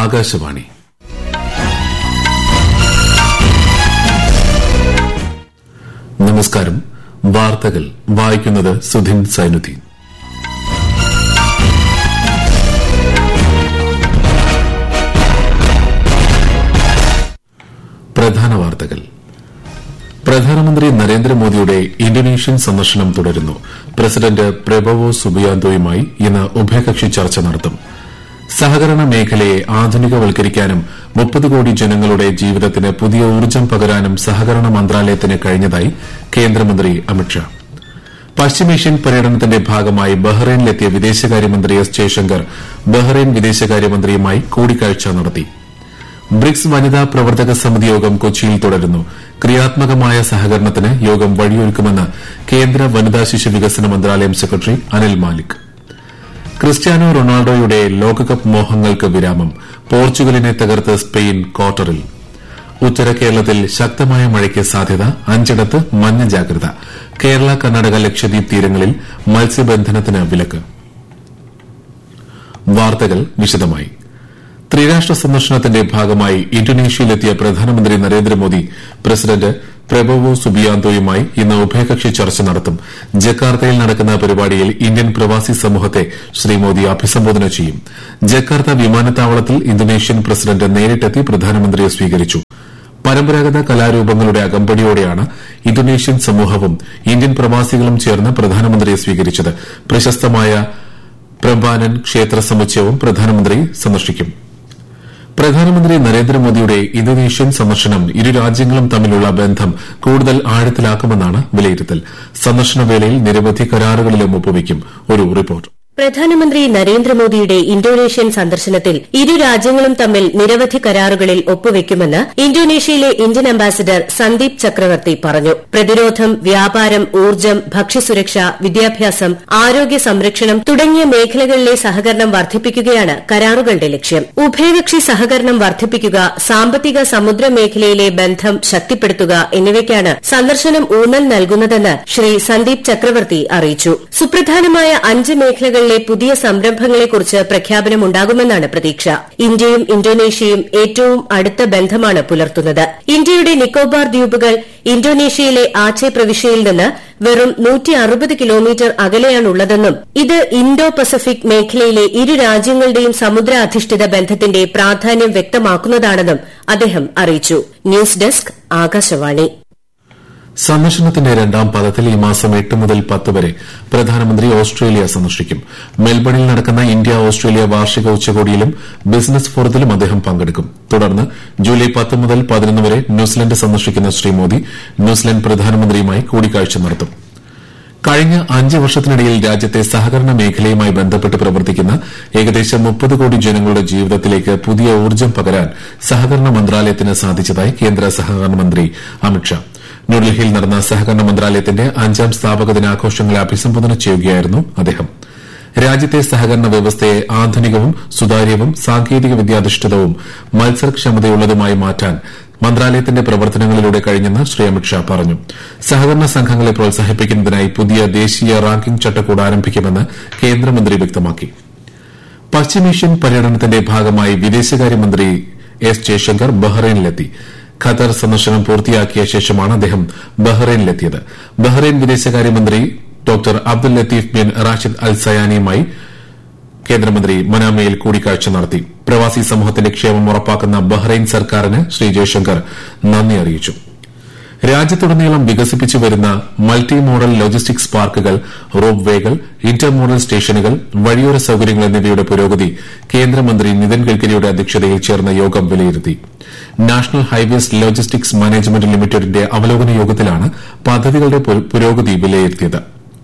ആകാശവാണി നമസ്കാരം വാർത്തകൾ വായിക്കുന്നത് സുധിൻ സൈനുദ്ദീൻ പ്രധാന വാർത്തകൾ പ്രധാനമന്ത്രി നരേന്ദ്രമോദിയുടെ ഇന്തോനേഷ്യൻ സന്ദർശനം തുടരുന്നു പ്രസിഡന്റ് പ്രബവോ സുബിയാന്തോയുമായി ഇന്ന് ഉഭയകക്ഷി ചർച്ച നടത്തും സഹകരണ മേഖലയെ ആധുനികവൽക്കരിക്കാനും മുപ്പത് കോടി ജനങ്ങളുടെ ജീവിതത്തിന് പുതിയ ഊർജ്ജം പകരാനും സഹകരണ മന്ത്രാലയത്തിന് കഴിഞ്ഞതായി കേന്ദ്രമന്ത്രി അമിത്ഷാ പശ്ചിമേഷ്യൻ പര്യടനത്തിന്റെ ഭാഗമായി ബഹ്റൈനിലെത്തിയ വിദേശകാര്യമന്ത്രി എസ് ജയശങ്കർ ബഹ്റൈൻ വിദേശകാര്യമന്ത്രിയുമായി കൂടിക്കാഴ്ച നടത്തി ബ്രിക്സ് വനിതാ പ്രവർത്തക സമിതി യോഗം കൊച്ചിയിൽ തുടരുന്നു ക്രിയാത്മകമായ സഹകരണത്തിന് യോഗം വഴിയൊരുക്കുമെന്ന് കേന്ദ്ര വനിതാ ശിശു വികസന മന്ത്രാലയം സെക്രട്ടറി അനിൽ മാലിക് ക്രിസ്ത്യാനോ റൊണാൾഡോയുടെ ലോകകപ്പ് മോഹങ്ങൾക്ക് വിരാമം പോർച്ചുഗലിനെ തകർത്ത് സ്പെയിൻ ക്വാർട്ടറിൽ ഉത്തര കേരളത്തിൽ ശക്തമായ മഴയ്ക്ക് സാധ്യത അഞ്ചിടത്ത് മഞ്ഞ ജാഗ്രത കേരള കർണാടക ലക്ഷദ്വീപ് തീരങ്ങളിൽ മത്സ്യബന്ധനത്തിന് വിലക്ക് വാർത്തകൾ വിശദമായി ത്രിരാഷ്ട്ര സന്ദർശനത്തിന്റെ ഭാഗമായി ഇന്തോനേഷ്യയിലെത്തിയ പ്രധാനമന്ത്രി നരേന്ദ്രമോദി പ്രസിഡന്റ് പ്രബവോ സുബിയാന്തോയുമായി ഇന്ന് ഉഭയകക്ഷി ചർച്ച നടത്തും ജക്കാർത്തയിൽ നടക്കുന്ന പരിപാടിയിൽ ഇന്ത്യൻ പ്രവാസി സമൂഹത്തെ ശ്രീ മോദി അഭിസംബോധന ചെയ്യും ജക്കാർത്ത വിമാനത്താവളത്തിൽ ഇന്തോനേഷ്യൻ പ്രസിഡന്റ് നേരിട്ടെത്തി പ്രധാനമന്ത്രിയെ സ്വീകരിച്ചു പരമ്പരാഗത കലാരൂപങ്ങളുടെ അകമ്പടിയോടെയാണ് ഇന്തോനേഷ്യൻ സമൂഹവും ഇന്ത്യൻ പ്രവാസികളും ചേർന്ന് പ്രധാനമന്ത്രിയെ സ്വീകരിച്ചത് പ്രശസ്തമായ പ്രംബാനൻ ക്ഷേത്ര സമുച്ചയവും പ്രധാനമന്ത്രി സന്ദർശിക്കും പ്രധാനമന്ത്രി നരേന്ദ്രമോദിയുടെ ഇന്തോനേഷ്യൻ സന്ദർശനം ഇരു രാജ്യങ്ങളും തമ്മിലുള്ള ബന്ധം കൂടുതൽ ആഴത്തിലാക്കുമെന്നാണ് വിലയിരുത്തൽ സന്ദർശനവേളയിൽ നിരവധി കരാറുകളിലും ഒപ്പുവയ്ക്കും ഒരു റിപ്പോർട്ട് പ്രധാനമന്ത്രി നരേന്ദ്രമോദിയുടെ ഇന്തോനേഷ്യൻ സന്ദർശനത്തിൽ ഇരു രാജ്യങ്ങളും തമ്മിൽ നിരവധി കരാറുകളിൽ ഒപ്പുവയ്ക്കുമെന്ന് ഇന്തോനേഷ്യയിലെ ഇന്ത്യൻ അംബാസിഡർ സന്ദീപ് ചക്രവർത്തി പറഞ്ഞു പ്രതിരോധം വ്യാപാരം ഊർജ്ജം ഭക്ഷ്യസുരക്ഷ വിദ്യാഭ്യാസം ആരോഗ്യ സംരക്ഷണം തുടങ്ങിയ മേഖലകളിലെ സഹകരണം വർദ്ധിപ്പിക്കുകയാണ് കരാറുകളുടെ ലക്ഷ്യം ഉഭയകക്ഷി സഹകരണം വർദ്ധിപ്പിക്കുക സാമ്പത്തിക സമുദ്ര മേഖലയിലെ ബന്ധം ശക്തിപ്പെടുത്തുക എന്നിവയ്ക്കാണ് സന്ദർശനം ഊന്നൽ നൽകുന്നതെന്ന് ശ്രീ സന്ദീപ് ചക്രവർത്തി അറിയിച്ചു സുപ്രധാനമായ അഞ്ച് മേഖലകൾ മേഖലകളിലെ പുതിയ സംരംഭങ്ങളെക്കുറിച്ച് പ്രഖ്യാപനമുണ്ടാകുമെന്നാണ് പ്രതീക്ഷ ഇന്ത്യയും ഇന്തോനേഷ്യയും ഏറ്റവും അടുത്ത ബന്ധമാണ് പുലർത്തുന്നത് ഇന്ത്യയുടെ നിക്കോബാർ ദ്വീപുകൾ ഇന്തോനേഷ്യയിലെ ആച്ചെ പ്രവിശ്യയിൽ നിന്ന് വെറും കിലോമീറ്റർ അകലെയാണുള്ളതെന്നും ഇത് ഇന്തോ പസഫിക് മേഖലയിലെ ഇരു രാജ്യങ്ങളുടെയും സമുദ്ര അധിഷ്ഠിത ബന്ധത്തിന്റെ പ്രാധാന്യം വ്യക്തമാക്കുന്നതാണെന്നും അദ്ദേഹം അറിയിച്ചു ന്യൂസ് ഡെസ്ക് ആകാശവാണി സന്ദർശനത്തിന്റെ രണ്ടാം പാദത്തിൽ ഈ മാസം എട്ട് മുതൽ പത്ത് വരെ പ്രധാനമന്ത്രി ഓസ്ട്രേലിയ സന്ദർശിക്കും മെൽബണിൽ നടക്കുന്ന ഇന്ത്യ ഓസ്ട്രേലിയ വാർഷിക ഉച്ചകോടിയിലും ബിസിനസ് ഫോറത്തിലും അദ്ദേഹം പങ്കെടുക്കും തുടർന്ന് ജൂലൈ പത്ത് മുതൽ പതിനൊന്ന് വരെ ന്യൂസിലൻഡ് സന്ദർശിക്കുന്ന ശ്രീ മോദി ന്യൂസിലൻഡ് പ്രധാനമന്ത്രിയുമായി കൂടിക്കാഴ്ച നടത്തും കഴിഞ്ഞ അഞ്ച് വർഷത്തിനിടയിൽ രാജ്യത്തെ സഹകരണ മേഖലയുമായി ബന്ധപ്പെട്ട് പ്രവർത്തിക്കുന്ന ഏകദേശം മുപ്പത് കോടി ജനങ്ങളുടെ ജീവിതത്തിലേക്ക് പുതിയ ഊർജ്ജം പകരാൻ സഹകരണ മന്ത്രാലയത്തിന് സാധിച്ചതായി കേന്ദ്ര സഹകരണ മന്ത്രി അമിത്ഷാ ന്യൂഡൽഹിയിൽ നടന്ന സഹകരണ മന്ത്രാലയത്തിന്റെ അഞ്ചാം സ്ഥാപക ദിനാഘോഷങ്ങളെ അഭിസംബോധന ചെയ്യുകയായിരുന്നു അദ്ദേഹം രാജ്യത്തെ സഹകരണ വ്യവസ്ഥയെ ആധുനികവും സുതാര്യവും സാങ്കേതിക വിദ്യാധിഷ്ഠിതവും മത്സരക്ഷമതയുള്ളതുമായി മാറ്റാൻ മന്ത്രാലയത്തിന്റെ പ്രവർത്തനങ്ങളിലൂടെ കഴിഞ്ഞെന്ന് ശ്രീ അമിത്ഷാ പറഞ്ഞു സഹകരണ സംഘങ്ങളെ പ്രോത്സാഹിപ്പിക്കുന്നതിനായി പുതിയ ദേശീയ റാങ്കിംഗ് ചട്ടക്കൂട് ആരംഭിക്കുമെന്ന് കേന്ദ്രമന്ത്രി വ്യക്തമാക്കി പശ്ചിമേഷ്യൻ പര്യടനത്തിന്റെ ഭാഗമായി വിദേശകാര്യമന്ത്രി എസ് ജയശങ്കർ ബഹ്റൈനിലെത്തി ഖത്തർ സന്ദർശനം പൂർത്തിയാക്കിയ ശേഷമാണ് അദ്ദേഹം ബഹ്റൈനിലെത്തിയത് ബഹ്റൈൻ വിദേശകാര്യമന്ത്രി doctor Abdul Latif bin Rashid Al സയാനിയുമായി കേന്ദ്രമന്ത്രി മനാമയിൽ കൂടിക്കാഴ്ച നടത്തി പ്രവാസി സമൂഹത്തിന്റെ ക്ഷേമം ഉറപ്പാക്കുന്ന ബഹ്റൈൻ സർക്കാരിന് ശ്രീ ജയശങ്കർ നന്ദി അറിയിച്ചു രാജ്യത്തുടനീളം വികസിപ്പിച്ചു വരുന്ന മൾട്ടി മോഡൽ ലോജിസ്റ്റിക്സ് പാർക്കുകൾ റോപ്പ് വേകൾ ഇന്റർ മോഡൽ സ്റ്റേഷനുകൾ വഴിയോര സൌകര്യങ്ങൾ എന്നിവയുടെ പുരോഗതി കേന്ദ്രമന്ത്രി നിതിൻ ഗഡ്കരിയുടെ അധ്യക്ഷതയിൽ ചേർന്ന യോഗം വിലയിരുത്തി നാഷണൽ ഹൈവേസ് ലോജിസ്റ്റിക്സ് മാനേജ്മെന്റ് ലിമിറ്റഡിന്റെ അവലോകന യോഗത്തിലാണ് പദ്ധതികളുടെ പുരോഗതി വിലയിരുത്തിയത്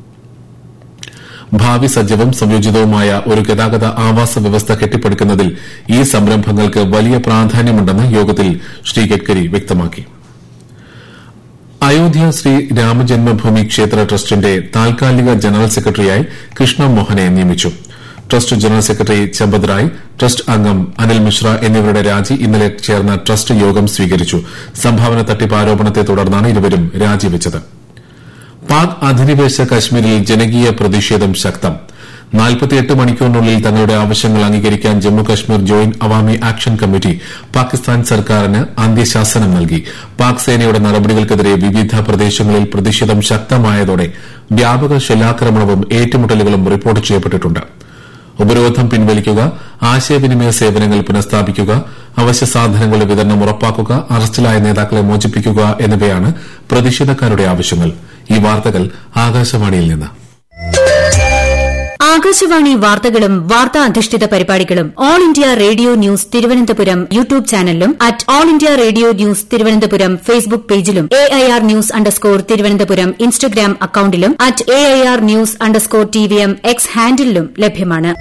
ഭാവി സജ്ജവും സംയോജിതവുമായ ഒരു ഗതാഗത ആവാസ വ്യവസ്ഥ കെട്ടിപ്പടുക്കുന്നതിൽ ഈ സംരംഭങ്ങൾക്ക് വലിയ പ്രാധാന്യമുണ്ടെന്ന് യോഗത്തിൽ ശ്രീ ഗഡ്കരി വ്യക്തമാക്കി അയോധ്യ ശ്രീ രാമജന്മഭൂമി ക്ഷേത്ര ട്രസ്റ്റിന്റെ താൽക്കാലിക ജനറൽ സെക്രട്ടറിയായി കൃഷ്ണ മോഹനെ നിയമിച്ചു trust general secretary Champat Rai trust അംഗം അനിൽ മിശ്ര എന്നിവരുടെ രാജി ഇന്നലെ ചേർന്ന ട്രസ്റ്റ് യോഗം സ്വീകരിച്ചു സംഭാവന തട്ടിപ്പ് ആരോപണത്തെ തുടർന്നാണ് ഇരുവരും രാജിവച്ചത് പാക് അധിനിവേശ കശ്മീരിൽ ജനകീയ പ്രതിഷേധം ശക്തം നാൽപ്പത്തിയെട്ട് മണിക്കൂറിനുള്ളിൽ തങ്ങളുടെ ആവശ്യങ്ങൾ അംഗീകരിക്കാൻ Jammu Kashmir joint Awami action committee Pakistan സർക്കാരിന് അന്ത്യശാസനം നൽകി പാക് സേനയുടെ നടപടികൾക്കെതിരെ വിവിധ പ്രദേശങ്ങളിൽ പ്രതിഷേധം ശക്തമായതോടെ വ്യാപക ഷെല്ലാക്രമണവും ഏറ്റുമുട്ടലുകളും റിപ്പോർട്ട് ചെയ്യപ്പെട്ടിട്ടുണ്ട് ഉപരോധം പിൻവലിക്കുക ആശയവിനിമയ സേവനങ്ങൾ പുനഃസ്ഥാപിക്കുക അവശ്യ സാധനങ്ങളുടെ വിതരണം ഉറപ്പാക്കുക അറസ്റ്റിലായ നേതാക്കളെ മോചിപ്പിക്കുക എന്നിവയാണ് പ്രതിഷേധക്കാരുടെ ആവശ്യങ്ങൾ ഈ വാർത്തകൾ ആകാശവാണിയിൽ നിന്ന് ആകാശവാണി വാർത്തകളും വാർത്താ അധിഷ്ഠിത പരിപാടികളും all India radio news Thiruvananthapuram YouTube ചാനലിലും at all India radio news Thiruvananthapuram Facebook പേജിലും A I R news underscore Thiruvananthapuram Instagram അക്കൌണ്ടിലും at A I R news underscore T V M X ഹാൻഡിലും ലഭ്യമാണ്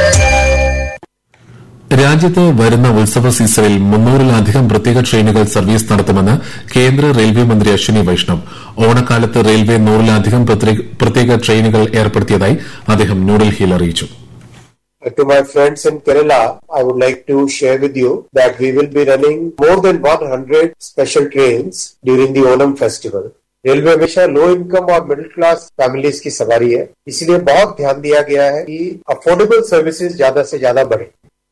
രാജ്യത്ത് വരുന്ന ഉത്സവ സീസണിൽ മുന്നൂറിലധികം പ്രത്യേക ട്രെയിനുകൾ സർവീസ് നടത്തുമെന്ന് കേന്ദ്ര റെയിൽവേ മന്ത്രി അശ്വിനി വൈഷ്ണവ് ഓണക്കാലത്ത് റെയിൽവേ നൂറിലധികം പ്രത്യേക ട്രെയിനുകൾ ഏർപ്പെടുത്തിയതായി അദ്ദേഹം ന്യൂഡൽഹിയിൽ അറിയിച്ചു To my friends in Kerala, I would like to share with you that we will be running more than 100 special trains during the Onam festival. Railway हमेशा लो इनकम और मिडिल क्लास फैमिलीज की सवारी है इसलिए बहुत ध्यान दिया गया है कि अफोर्डेबल सर्विसेज ज्यादा से ज्यादा बढ़े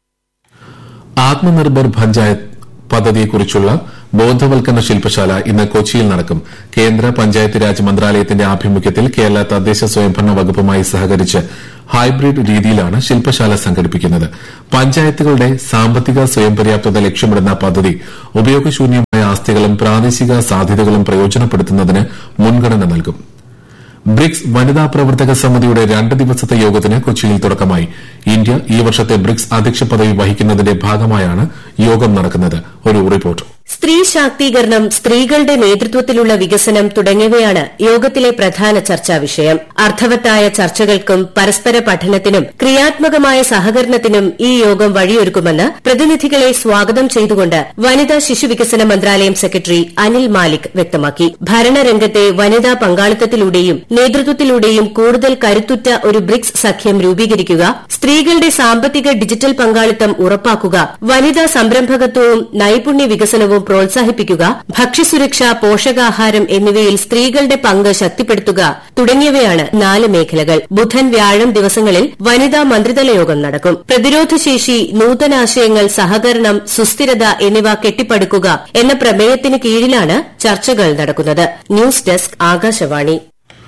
ആത്മനിർഭർ പഞ്ചായത്ത് പദ്ധതിയെക്കുറിച്ചുള്ള ബോധവൽക്കരണ ശില്പശാല ഇന്ന് കൊച്ചിയിൽ നടക്കും കേന്ദ്ര പഞ്ചായത്ത് രാജ് മന്ത്രാലയത്തിന്റെ ആഭിമുഖ്യത്തിൽ കേരള തദ്ദേശ സ്വയംഭരണ വകുപ്പുമായി സഹകരിച്ച് ഹൈബ്രിഡ് രീതിയിലാണ് ശില്പശാല സംഘടിപ്പിക്കുന്നത് പഞ്ചായത്തുകളുടെ സാമ്പത്തിക സ്വയം പര്യാപ്തത ലക്ഷ്യമിടുന്ന പദ്ധതി ഉപയോഗശൂന്യമായ ആസ്തികളും പ്രാദേശിക സാധ്യതകളും പ്രയോജനപ്പെടുത്തുന്നതിന് മുൻഗണന നൽകും ബ്രിക്സ് വനിതാ പ്രവർത്തക സമിതിയുടെ രണ്ട് ദിവസത്തെ യോഗത്തിന് കൊച്ചിയിൽ തുടക്കമായി ഇന്ത്യ ഈ വർഷത്തെ ബ്രിക്സ് അധ്യക്ഷ പദവി വഹിക്കുന്നതിന്റെ ഭാഗമായാണ് യോഗം നടക്കുന്നത് ഒരു റിപ്പോർട്ട് സ്ത്രീ ശാക്തീകരണം സ്ത്രീകളുടെ നേതൃത്വത്തിലുള്ള വികസനം തുടങ്ങിയവയാണ് യോഗത്തിലെ പ്രധാന ചർച്ചാ വിഷയം അർത്ഥവത്തായ ചർച്ചകൾക്കും പരസ്പര പഠനത്തിനും ക്രിയാത്മകമായ സഹകരണത്തിനും ഈ യോഗം വഴിയൊരുക്കുമെന്ന് പ്രതിനിധികളെ സ്വാഗതം ചെയ്തുകൊണ്ട് വനിതാ ശിശുവികസന മന്ത്രാലയം സെക്രട്ടറി അനിൽ മാലിക് വ്യക്തമാക്കി ഭരണരംഗത്തെ വനിതാ പങ്കാളിത്തത്തിലൂടെയും നേതൃത്വത്തിലൂടെയും കൂടുതൽ കരുത്തുറ്റ ഒരു ബ്രിക്സ് സഖ്യം രൂപീകരിക്കുക സ്ത്രീകളുടെ സാമ്പത്തിക ഡിജിറ്റൽ പങ്കാളിത്തം ഉറപ്പാക്കുക വനിതാ സംരംഭകത്വവും നൈപുണ്യ വികസനവും പ്രോത്സാഹിപ്പിക്കുക ഭക്ഷ്യസുരക്ഷ പോഷകാഹാരം എന്നിവയിൽ സ്ത്രീകളുടെ പങ്ക് ശക്തിപ്പെടുത്തുക തുടങ്ങിയവയാണ് നാല് മേഖലകൾ ബുധൻ വ്യാഴം ദിവസങ്ങളിൽ വനിതാ മന്ത്രിതല യോഗം നടക്കും പ്രതിരോധശേഷി നൂതനാശയങ്ങൾ സഹകരണം സുസ്ഥിരത എന്നിവ കെട്ടിപ്പടുക്കുക എന്ന പ്രമേയത്തിന് കീഴിലാണ് ചർച്ചകൾ നടക്കുന്നത് ന്യൂസ് ഡെസ്ക് ആകാശവാണി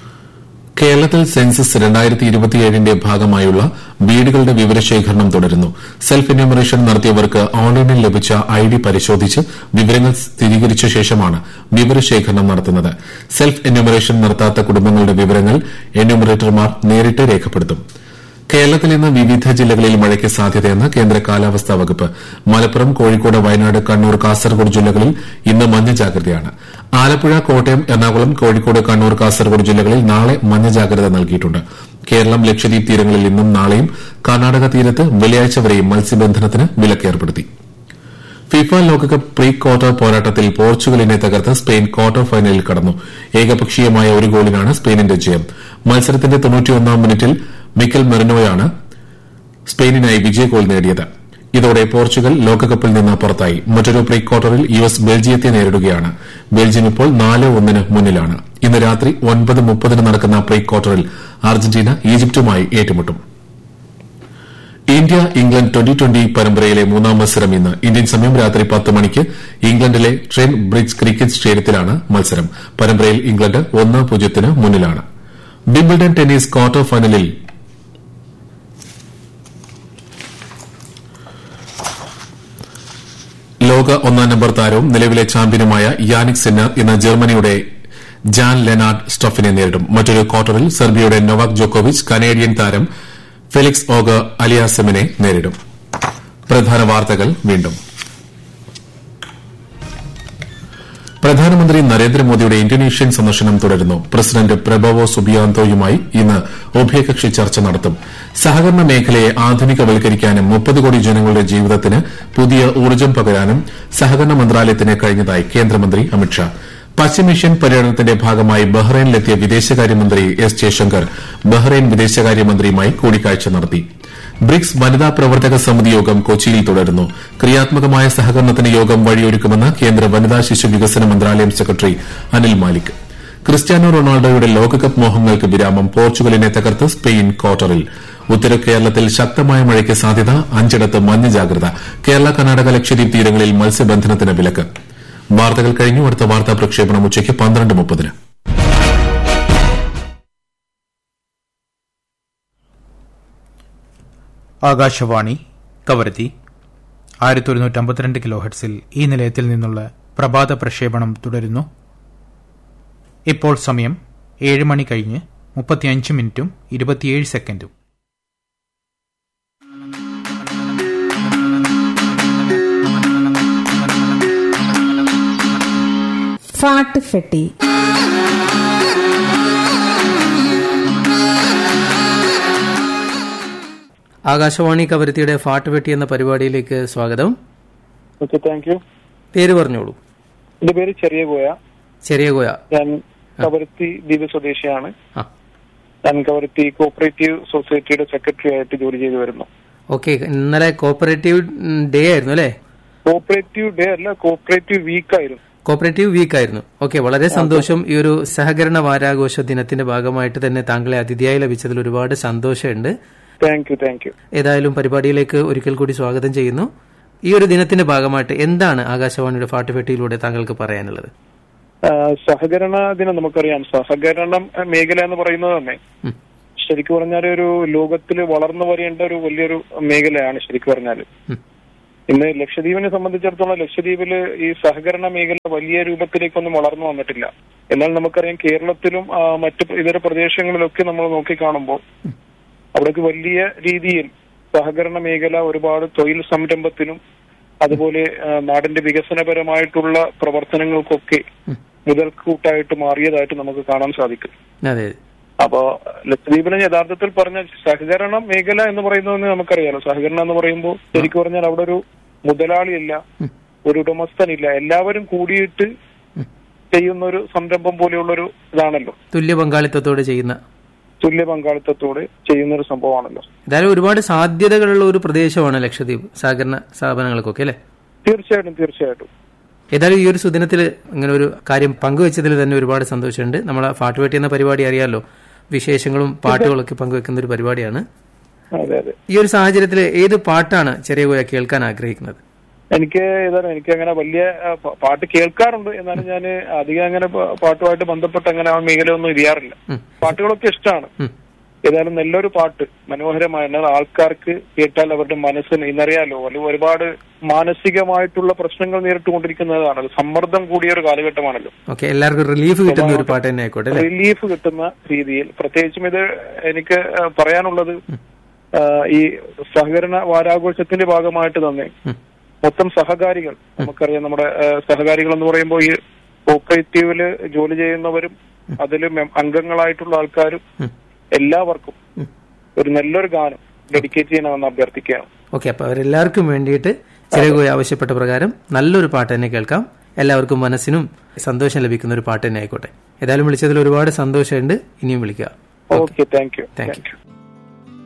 കേരളത്തിൽ സെൻസസ് രണ്ടായിരത്തി ഇരുപത്തിയേഴിന്റെ ഭാഗമായുള്ള വീടുകളുടെ വിവരശേഖരണം തുടരുന്നു സെൽഫ് എന്യൂമറേഷൻ നടത്തിയവർക്ക് ഓൺലൈനിൽ ലഭിച്ച ഐ ഡി പരിശോധിച്ച് വിവരങ്ങൾ സ്ഥിരീകരിച്ച ശേഷമാണ് വിവരശേഖരണം നടത്തുന്നത് സെൽഫ് എന്യൂമറേഷൻ നടത്താത്ത കുടുംബങ്ങളുടെ വിവരങ്ങൾ എന്യൂമറേറ്റർമാർ നേരിട്ട് രേഖപ്പെടുത്തും കേരളത്തിൽ ഇന്ന് വിവിധ ജില്ലകളിൽ മഴയ്ക്ക് സാധ്യതയെന്ന് കേന്ദ്ര കാലാവസ്ഥാ വകുപ്പ് മലപ്പുറം കോഴിക്കോട് വയനാട് കണ്ണൂർ കാസർഗോഡ് ജില്ലകളിൽ ഇന്ന് മഞ്ഞ ജാഗ്രതയാണ് ആലപ്പുഴ കോട്ടയം എറണാകുളം കോഴിക്കോട് കണ്ണൂർ കാസർഗോഡ് ജില്ലകളിൽ നാളെ മഞ്ഞ ജാഗ്രത നൽകിയിട്ടുണ്ട് കേരളം ലക്ഷദ്വീപ് തീരങ്ങളിൽ ഇന്നും നാളെയും കർണാടക തീരത്ത് വെള്ളിയാഴ്ച വരെയും മത്സ്യബന്ധനത്തിന് വിലക്കേർപ്പെടുത്തി ഫിഫ ലോകകപ്പ് പ്രീ ക്വാർട്ടർ പോരാട്ടത്തിൽ പോർച്ചുഗലിനെ തകർത്ത് സ്പെയിൻ ക്വാർട്ടർ ഫൈനലിൽ കടന്നു ഏകപക്ഷീയമായ ഒരു ഗോളിനാണ് സ്പെയിനിന്റെ ജയം മത്സരത്തിന്റെ തൊണ്ണൂറ്റിയൊന്നാം മിനിറ്റിൽ മിക്കൽ മെറിനോയാണ് സ്പെയിനിനായി വിജയഗോൾ നേടിയത് ഇതോടെ പോർച്ചുഗൽ ലോകകപ്പിൽ നിന്ന് പുറത്തായി മറ്റൊരു പ്രീ ക്വാർട്ടറിൽ യു എസ് ബെൽജിയത്തെ നേരിടുകയാണ് ബെൽജിയം ഇപ്പോൾ നാല് ഒന്നിന് മുന്നിലാണ് ഇന്ന് രാത്രി ഒൻപത് മുപ്പതിന് നടക്കുന്ന പ്രീ ക്വാർട്ടറിൽ അർജന്റീന ഈജിപ്തുമായി ഏറ്റുമുട്ടും ഇന്ത്യ ഇംഗ്ലണ്ട് ട്വന്റി ട്വന്റി പരമ്പരയിലെ മൂന്നാം മത്സരം ഇന്ന് ഇന്ത്യൻ സമയം രാത്രി പത്ത് മണിക്ക് ഇംഗ്ലണ്ടിലെ ട്രെൻ ബ്രിഡ്ജ് ക്രിക്കറ്റ് സ്റ്റേഡിയത്തിലാണ് മത്സരം പരമ്പരയിൽ ഇംഗ്ലണ്ട് ഒന്ന് പൂജ്യത്തിന് മുന്നിലാണ് വിംബിൾഡൺ ടെന്നീസ് ക്വാർട്ടർ ഫൈനലിൽ ലോക ഒന്നാം നമ്പർ താരവും നിലവിലെ ചാമ്പ്യനുമായ യാനിക് സിന്നർ ഇന്ന് ജർമ്മനിയുടെ ജാൻ ലെനാർഡ് സ്റ്റഫിനെ നേരിടും മറ്റൊരു ക്വാർട്ടറിൽ സെർബിയയുടെ നൊവാക് ജോക്കോവിച്ച് കനേഡിയൻ താരം ഫെലിക്സ് ഓഗ അലിയാസെമിനെ നേരിടും പ്രധാന വാർത്തകൾ വീണ്ടും പ്രധാനമന്ത്രി നരേന്ദ്രമോദിയുടെ ഇന്തോനേഷ്യൻ സന്ദർശനം തുടരുന്നു പ്രസിഡന്റ് പ്രബവോ സുബിയാന്തോയുമായി ഇന്ന് ഉഭയകക്ഷി ചർച്ച നടത്തും സഹകരണ മേഖലയെ ആധുനികവൽക്കരിക്കാനും മുപ്പത് കോടി ജനങ്ങളുടെ ജീവിതത്തിന് പുതിയ ഊർജ്ജം പകരാനും സഹകരണ മന്ത്രാലയത്തിന് കഴിഞ്ഞതായി കേന്ദ്രമന്ത്രി അമിത്ഷാ പശ്ചിമേഷ്യൻ പര്യടനത്തിന്റെ ഭാഗമായി ബഹ്റൈനിലെത്തിയ വിദേശകാര്യമന്ത്രി എസ് ജയശങ്കർ ബഹ്റൈൻ വിദേശകാര്യമന്ത്രിയുമായി കൂടിക്കാഴ്ച നടത്തി ബ്രിക്സ് വനിതാ പ്രവർത്തക സമിതി യോഗം കൊച്ചിയിൽ തുടരുന്നു ക്രിയാത്മകമായ സഹകരണത്തിന് യോഗം വഴിയൊരുക്കുമെന്ന് കേന്ദ്ര വനിതാ ശിശു വികസന മന്ത്രാലയം സെക്രട്ടറി അനിൽ മാലിക് ക്രിസ്ത്യാനോ റൊണാൾഡോയുടെ ലോകകപ്പ് മോഹങ്ങൾക്ക് വിരാമം പോർച്ചുഗലിനെ തകർത്ത് സ്പെയിൻ ക്വാർട്ടറിൽ ഉത്തര കേരളത്തിൽ ശക്തമായ മഴയ്ക്ക് സാധ്യത അഞ്ചിടത്ത് മഞ്ഞ ജാഗ്രത കേരള കർണാടക ലക്ഷദ്വീപ് തീരങ്ങളിൽ മത്സ്യബന്ധനത്തിന് വിലക്ക് വാർത്തകൾ കഴിഞ്ഞു അടുത്ത വാർത്താ പ്രക്ഷേപണം ഉച്ചയ്ക്ക് പന്ത്രണ്ട് മുപ്പതിന് ആകാശവാണി കവരത്തി ആയിരത്തി ഒരുന്നൂറ്റി അമ്പത്തിരണ്ട് കിലോ ഹെഡ്സിൽ ഈ നിലയത്തിൽ നിന്നുള്ള പ്രഭാത പ്രക്ഷേപണം തുടരുന്നു ഇപ്പോൾ സമയം ഏഴ് മണി കഴിഞ്ഞ് മുപ്പത്തിയഞ്ച് മിനിറ്റും ഇരുപത്തിയേഴ് സെക്കൻഡും ഫാട്ട് ഫെട്ടി ആകാശവാണി കവരത്തിയുടെ ഫാട്ട് വെട്ടി എന്ന പരിപാടിയിലേക്ക് സ്വാഗതം ഓക്കെ താങ്ക് യു പേര് പറഞ്ഞോളൂ എന്റെ പേര് ചെറിയ ഗോയ ചെറിയ കോയ ഞാൻ കവരത്തി ദ്വീപ് സ്വദേശിയാണ് ആ ഞാൻ കവരത്തി കോപ്പറേറ്റീവ് സൊസൈറ്റിയുടെ സെക്രട്ടറി ആയിട്ട് ജോലി ചെയ്തു വരുന്നു ഓക്കെ ഇന്നലെ കോപ്പറേറ്റീവ് ഡേ ആയിരുന്നു അല്ലേ കോപ്പറേറ്റീവ് ഡേ അല്ല കോപ്പറേറ്റീവ് വീക്ക് ആയിരുന്നു കോപ്പറേറ്റീവ് വീക്ക് ആയിരുന്നു ഓക്കെ വളരെ സന്തോഷം ഈ ഒരു സഹകരണ വാരാഘോഷ ദിനത്തിന്റെ ഭാഗമായിട്ട് തന്നെ താങ്കളെ അതിഥിയായി ലഭിച്ചതിൽ ഒരുപാട് സന്തോഷമുണ്ട് താങ്ക് യു താങ്ക് യു ഏതായാലും പരിപാടിയിലേക്ക് ഒരിക്കൽ കൂടി സ്വാഗതം ചെയ്യുന്നു ഈ ഒരു ദിനത്തിന്റെ ഭാഗമായിട്ട് എന്താണ് ആകാശവാണിയുടെ ഫാട്ട് വെട്ടിയിലൂടെ താങ്കൾക്ക് പറയാനുള്ളത് സഹകരണ ദിനം നമുക്കറിയാം സഹകരണം മേഖല എന്ന് പറയുന്നത് തന്നെ ഉം. ശരിക്കും പറഞ്ഞാൽ ഒരു ലോകത്തിൽ വളർന്നു വരേണ്ട ഒരു വലിയൊരു മേഖലയാണ് ശരിക്കും പറഞ്ഞാൽ ഉം. ഇന്ന് ലക്ഷദ്വീപിനെ സംബന്ധിച്ചിടത്തോളം ലക്ഷദ്വീപില് ഈ സഹകരണ മേഖല വലിയ രൂപത്തിലേക്കൊന്നും വളർന്നു വന്നിട്ടില്ല എന്നാൽ നമുക്കറിയാം കേരളത്തിലും ആ, മറ്റ് ഇതര പ്രദേശങ്ങളിലൊക്കെ നമ്മൾ നോക്കിക്കാണുമ്പോൾ അവിടേക്ക് വലിയ രീതിയിൽ സഹകരണ മേഖല ഒരുപാട് തൊഴിൽ സംരംഭത്തിനും അതുപോലെ ആ, നാടിന്റെ വികസനപരമായിട്ടുള്ള പ്രവർത്തനങ്ങൾക്കൊക്കെ മുതൽക്കൂട്ടായിട്ട് മാറിയതായിട്ട് നമുക്ക് കാണാൻ സാധിക്കും അതെ അപ്പോ ലക്ഷദ്വീപിനെ യഥാർത്ഥത്തിൽ പറഞ്ഞ സഹകരണ മേഖല എന്ന് പറയുന്നത് നമുക്കറിയാലോ സഹകരണം എന്ന് പറയുമ്പോൾ ശരിക്കും പറഞ്ഞാൽ അവിടെ ഒരു മുതലാളിയില്ല ഒരു ഉടമസ്ഥനില്ല എല്ലാവരും കൂടിയിട്ട് ചെയ്യുന്ന ഒരു സംരംഭം പോലെയുള്ള ഒരു ഇതാണല്ലോ തുല്യ പങ്കാളിത്തത്തോടെ ചെയ്യുന്ന തുല്യ പങ്കാളിത്തത്തോടെ ചെയ്യുന്ന ഒരു സംഭവമാണല്ലോ എന്തായാലും ഒരുപാട് സാധ്യതകളുള്ള ഒരു പ്രദേശമാണ് ലക്ഷദ്വീപ് സഹകരണ സ്ഥാപനങ്ങൾക്കൊക്കെ അല്ലേ തീർച്ചയായിട്ടും തീർച്ചയായിട്ടും ഏതായാലും ഈ ഒരു സുദിനത്തിൽ ഇങ്ങനെ ഒരു കാര്യം പങ്കുവെച്ചതിൽ തന്നെ ഒരുപാട് സന്തോഷമുണ്ട് നമ്മളെ ഫാട്ടുവേട്ടി എന്ന പരിപാടി അറിയാലോ വിശേഷങ്ങളും പാട്ടുകളൊക്കെ പങ്കുവെക്കുന്ന ഒരു പരിപാടിയാണ് അതെ അതെ ഈ ഒരു സാഹചര്യത്തിൽ ഏത് പാട്ടാണ് ചെറിയ കോയ കേൾക്കാൻ ആഗ്രഹിക്കുന്നത് എനിക്ക് ഏതാണ് എനിക്ക് അങ്ങനെ വലിയ ആ, പ- പാട്ട് കേൾക്കാറുണ്ട് എന്നാലും ഞാൻ അധികം അങ്ങനെ പ- പാട്ടുമായിട്ട് ബന്ധപ്പെട്ട് അങ്ങനെ ആ മേഖലയൊന്നും ഇരിയാറില്ല ഉം. പാട്ടുകളൊക്കെ ഇഷ്ടമാണ് ഉം. ഏതായാലും നല്ലൊരു പാട്ട് മനോഹരമായ എന്നാൽ ആൾക്കാർക്ക് കേട്ടാൽ അവരുടെ മനസ്സിന് ഇന്നറിയാലോ അല്ലെങ്കിൽ ഒരുപാട് മാനസികമായിട്ടുള്ള പ്രശ്നങ്ങൾ നേരിട്ടുകൊണ്ടിരിക്കുന്നതാണ് സമ്മർദ്ദം കൂടിയ ഒരു കാലഘട്ടമാണല്ലോ ഓക്കെ എല്ലാവർക്കും റിലീഫ് കിട്ടുന്ന ഒരു പാട്ട് തന്നെ ആയിക്കോട്ടെ അല്ലേ റിലീഫ് കിട്ടുന്ന രീതിയിൽ പ്രത്യേകിച്ചും ഇത് എനിക്ക് ആ, പറയാനുള്ളത് ആ, ഈ സഹകരണ വാരാഘോഷത്തിന്റെ ഭാഗമായിട്ട് തന്നെ ഉം. മൊത്തം സഹകാരികൾ നമുക്കറിയാം നമ്മുടെ ആ, സഹകാരികൾ എന്ന് പറയുമ്പോൾ ഈ കോപ്പറേറ്റീവില് ജോലി ചെയ്യുന്നവരും അതിൽ അംഗങ്ങളായിട്ടുള്ള ആൾക്കാരും ഉം. എല്ലാവർക്കും ഒരു നല്ലൊരു ഗാനം ഡെഡിക്കേറ്റ് ചെയ്യണമെന്ന് അഭ്യർത്ഥിക്കുകയാണ് ഓക്കെ അപ്പൊ അവരെല്ലാവർക്കും വേണ്ടിയിട്ട് ചെറിയ കോയ ആവശ്യപ്പെട്ട പ്രകാരം നല്ലൊരു പാട്ട് തന്നെ കേൾക്കാം എല്ലാവർക്കും മനസ്സിനും സന്തോഷം ലഭിക്കുന്ന ഒരു പാട്ട് തന്നെ ആയിക്കോട്ടെ ഏതായാലും വിളിച്ചതിൽ ഒരുപാട് സന്തോഷമുണ്ട് ഇനിയും വിളിക്കുക okay thank you thank thank you U